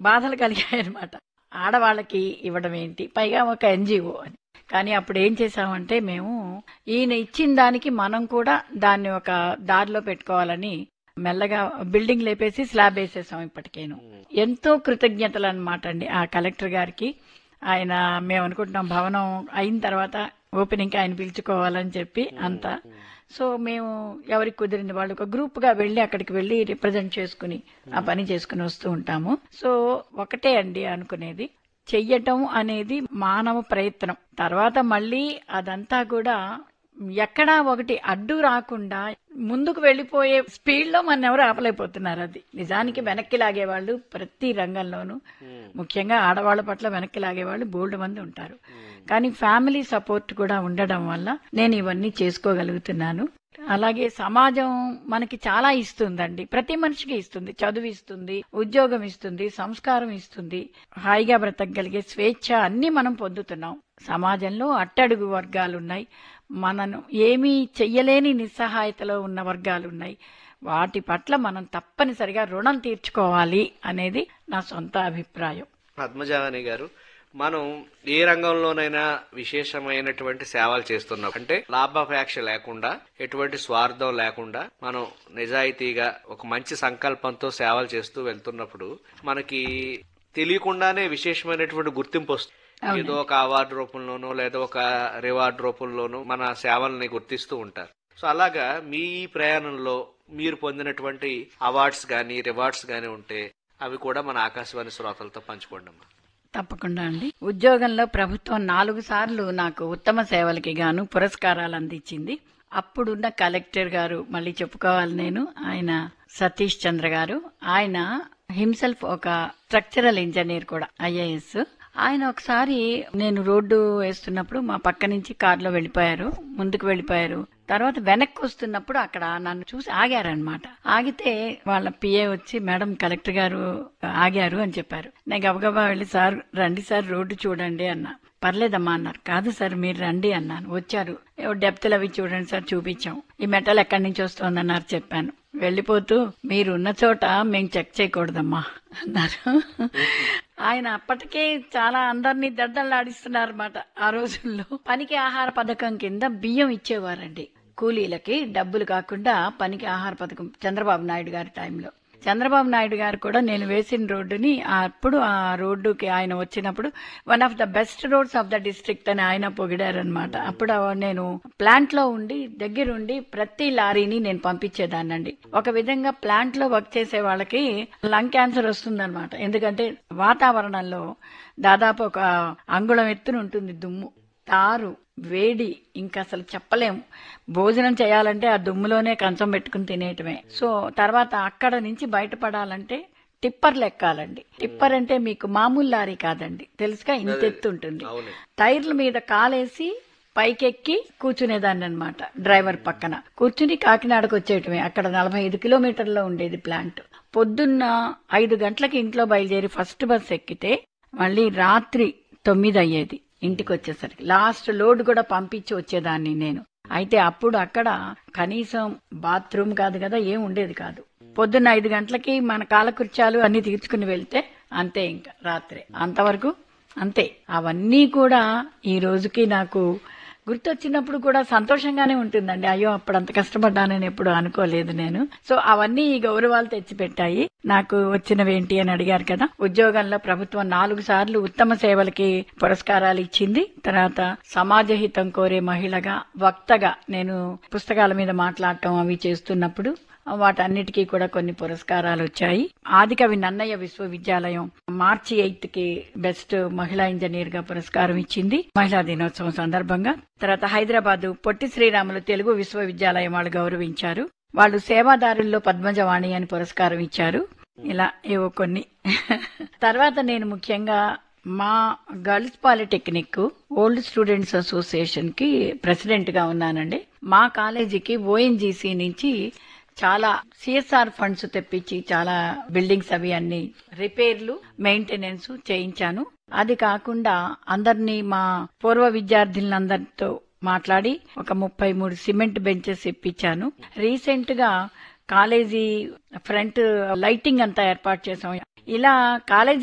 బాధలు కలిగాయి అనమాట ఆడవాళ్ళకి ఇవ్వడం ఏంటి పైగా ఒక ఎన్జిఓ అని కానీ అప్పుడు ఏం చేసామంటే మేము ఈయన ఇచ్చిన దానికి మనం కూడా దాన్ని ఒక దారిలో పెట్టుకోవాలని మెల్లగా బిల్డింగ్ లేపేసి స్లాబ్ వేసేసాం ఇప్పటికేను ఎంతో కృతజ్ఞతలు అనమాట అండి ఆ కలెక్టర్ గారికి ఆయన మేము అనుకుంటున్నాం భవనం అయిన తర్వాత ఓపెనింగ్ ఆయన పిలుచుకోవాలని చెప్పి అంతా సో మేము ఎవరికి కుదిరింది వాళ్ళు ఒక గ్రూప్ గా వెళ్ళి అక్కడికి వెళ్ళి రిప్రజెంట్ చేసుకుని ఆ పని చేసుకుని వస్తూ ఉంటాము సో ఒకటే అండి అనుకునేది చెయ్యటం అనేది మానవ ప్రయత్నం తర్వాత మళ్ళీ అదంతా కూడా ఎక్కడా ఒకటి అడ్డు రాకుండా ముందుకు వెళ్ళిపోయే స్పీడ్ లో మన ఎవరు ఆపలేకపోతున్నారు అది నిజానికి వెనక్కి లాగేవాళ్ళు ప్రతి రంగంలోనూ ముఖ్యంగా ఆడవాళ్ల పట్ల వెనక్కి లాగేవాళ్ళు బోల్డ్ మంది ఉంటారు కానీ ఫ్యామిలీ సపోర్ట్ కూడా ఉండడం వల్ల నేను ఇవన్నీ చేసుకోగలుగుతున్నాను అలాగే సమాజం మనకి చాలా ఇస్తుందండి ప్రతి మనిషికి ఇస్తుంది చదువు ఇస్తుంది ఉద్యోగం ఇస్తుంది సంస్కారం ఇస్తుంది హాయిగా బ్రతకగలిగే స్వేచ్ఛ అన్ని మనం పొందుతున్నాం సమాజంలో అట్టడుగు వర్గాలు ఉన్నాయి మనను ఏమీ చెయ్యలేని నిస్సహాయతలో ఉన్న వర్గాలు ఉన్నాయి వాటి పట్ల మనం తప్పనిసరిగా రుణం తీర్చుకోవాలి అనేది నా సొంత అభిప్రాయం పద్మజాని గారు మనం ఏ రంగంలోనైనా విశేషమైనటువంటి సేవలు చేస్తున్నాం అంటే లాభాపేక్ష లేకుండా ఎటువంటి స్వార్థం లేకుండా మనం నిజాయితీగా ఒక మంచి సంకల్పంతో సేవలు చేస్తూ వెళ్తున్నప్పుడు మనకి తెలియకుండానే విశేషమైనటువంటి గుర్తింపు వస్తుంది ఏదో ఒక అవార్డు రూపంలోనో లేదా ఒక రివార్డు రూపంలోనో మన సేవల్ని గుర్తిస్తూ ఉంటారు సో అలాగా మీ ఈ ప్రయాణంలో మీరు పొందినటువంటి అవార్డ్స్ గాని రివార్డ్స్ గాని ఉంటే అవి కూడా మన ఆకాశవాణి శ్రోతలతో పంచుకోండి అమ్మా తప్పకుండా అండి ఉద్యోగంలో ప్రభుత్వం నాలుగు సార్లు నాకు ఉత్తమ సేవలకి గాను పురస్కారాలు అందించింది అప్పుడున్న కలెక్టర్ గారు మళ్ళీ చెప్పుకోవాలి నేను ఆయన సతీష్ చంద్ర గారు ఆయన హిమ్సెల్ఫ్ ఒక స్ట్రక్చరల్ ఇంజనీర్ కూడా ఐఏఎస్ ఆయన ఒకసారి నేను రోడ్డు వేస్తున్నప్పుడు మా పక్క నుంచి కారులో వెళ్ళిపోయారు ముందుకు వెళ్ళిపోయారు తర్వాత వెనక్కి వస్తున్నప్పుడు అక్కడ నన్ను చూసి ఆగారనమాట ఆగితే వాళ్ళ పిఏ వచ్చి మేడం కలెక్టర్ గారు ఆగారు అని చెప్పారు నేను గబగబా వెళ్ళి సార్ రండి సార్ రోడ్డు చూడండి అన్నా పర్లేదమ్మా అన్నారు కాదు సార్ మీరు రండి అన్నాను వచ్చారు డెప్త్ అవి చూడండి సార్ చూపించాం ఈ మెటల్ ఎక్కడి నుంచి వస్తోందన్నారు చెప్పాను వెళ్ళిపోతూ మీరున్న చోట మేము చెక్ చేయకూడదమ్మా అన్నారు ఆయన అప్పటికే చాలా అందరినీ దద్దల్లాడిస్తున్నారన్నమాట ఆ రోజుల్లో పనికి ఆహార పథకం కింద బియ్యం ఇచ్చేవారండి కూలీలకి డబ్బులు కాకుండా పనికి ఆహార పథకం చంద్రబాబు నాయుడు గారి టైంలో చంద్రబాబు నాయుడు గారు కూడా నేను వేసిన రోడ్డుని అప్పుడు ఆ రోడ్డుకి ఆయన వచ్చినప్పుడు one of the best roads of the district అని ఆయన పొగిడారనమాట అప్పుడు నేను ప్లాంట్ లో ఉండి దగ్గరుండి ప్రతి లారీని నేను పంపించేదాన్నండి ఒక విధంగా ప్లాంట్ లో వర్క్ చేసే వాళ్ళకి లంగ్ క్యాన్సర్ వస్తుందన్నమాట ఎందుకంటే వాతావరణంలో దాదాపు ఒక అంగుళం ఎత్తున ఉంటుంది దుమ్ము తారు వేడి ఇంకా అసలు చెప్పలేము భోజనం చేయాలంటే ఆ దుమ్ములోనే కంచం పెట్టుకుని తినేయటమే సో తర్వాత అక్కడ నుంచి బయటపడాలంటే టిప్పర్లు ఎక్కాలండి టిప్పర్ అంటే మీకు మామూలు లారీ కాదండి తెలుసుగా ఇంత ఎత్తు ఉంటుంది టైర్ల మీద కాలేసి పైకెక్కి కూర్చునేదాన్ని అనమాట డ్రైవర్ పక్కన కూర్చుని కాకినాడకు వచ్చేయటమే అక్కడ నలభై ఐదు కిలోమీటర్లో ఉండేది ప్లాంట్ పొద్దున్న ఐదు గంటలకి ఇంట్లో బయలుదేరి ఫస్ట్ బస్ ఎక్కితే మళ్ళీ రాత్రి తొమ్మిది అయ్యేది ఇంటికి వచ్చేసరికి లాస్ట్ లోడ్ కూడా పంపించి వచ్చేదాన్ని నేను అయితే అప్పుడు అక్కడ కనీసం బాత్రూమ్ కాదు కదా ఏం ఉండేది కాదు పొద్దున్న ఐదు గంటలకి మన కాలకృత్యాలు అన్ని తీర్చుకుని వెళ్తే అంతే ఇంకా రాత్రి అంతవరకు అంతే అవన్నీ కూడా ఈ రోజుకి నాకు గుర్తొచ్చినప్పుడు కూడా సంతోషంగానే ఉంటుందండి అయ్యో అప్పుడు అంత కష్టపడ్డానని ఎప్పుడు అనుకోలేదు నేను సో అవన్నీ ఈ గౌరవాలు తెచ్చిపెట్టాయి నాకు వచ్చినవి ఏంటి అని అడిగారు కదా ఉద్యోగంలో ప్రభుత్వం నాలుగు సార్లు ఉత్తమ సేవలకి పురస్కారాలు ఇచ్చింది తర్వాత సమాజ హితం కోరే మహిళగా వక్తగా నేను పుస్తకాల మీద మాట్లాడటం అవి చేస్తున్నప్పుడు వాటన్నిటికీ కూడా కొన్ని పురస్కారాలు వచ్చాయి ఆదికవి నన్నయ్య విశ్వవిద్యాలయం మార్చి ఎయిత్ కి బెస్ట్ మహిళా ఇంజనీర్ గా పురస్కారం ఇచ్చింది మహిళా దినోత్సవం సందర్భంగా తర్వాత హైదరాబాద్ పొట్టి శ్రీరాములు తెలుగు విశ్వవిద్యాలయం వాళ్ళు గౌరవించారు వాళ్ళు సేవాదారుల్లో పద్మజవాణి అని పురస్కారం ఇచ్చారు ఇలా ఏవో కొన్ని తర్వాత నేను ముఖ్యంగా మా girls polytechnic old students association కి ప్రెసిడెంట్ గా ఉన్నానండి మా కాలేజీకి ఓఎన్జీసీ నుంచి చాలా సిఎస్ఆర్ ఫండ్స్ తెప్పించి చాలా బిల్డింగ్స్ అవి అన్ని రిపేర్లు మెయింటెనెన్స్ చేయించాను అది కాకుండా అందరినీ మా పూర్వ విద్యార్థులందరితో మాట్లాడి ఒక ముప్పై మూడు సిమెంట్ బెంచెస్ ఇప్పించాను రీసెంట్ గా కాలేజీ ఫ్రంట్ లైటింగ్ అంతా ఏర్పాటు చేసాం ఇలా కాలేజీ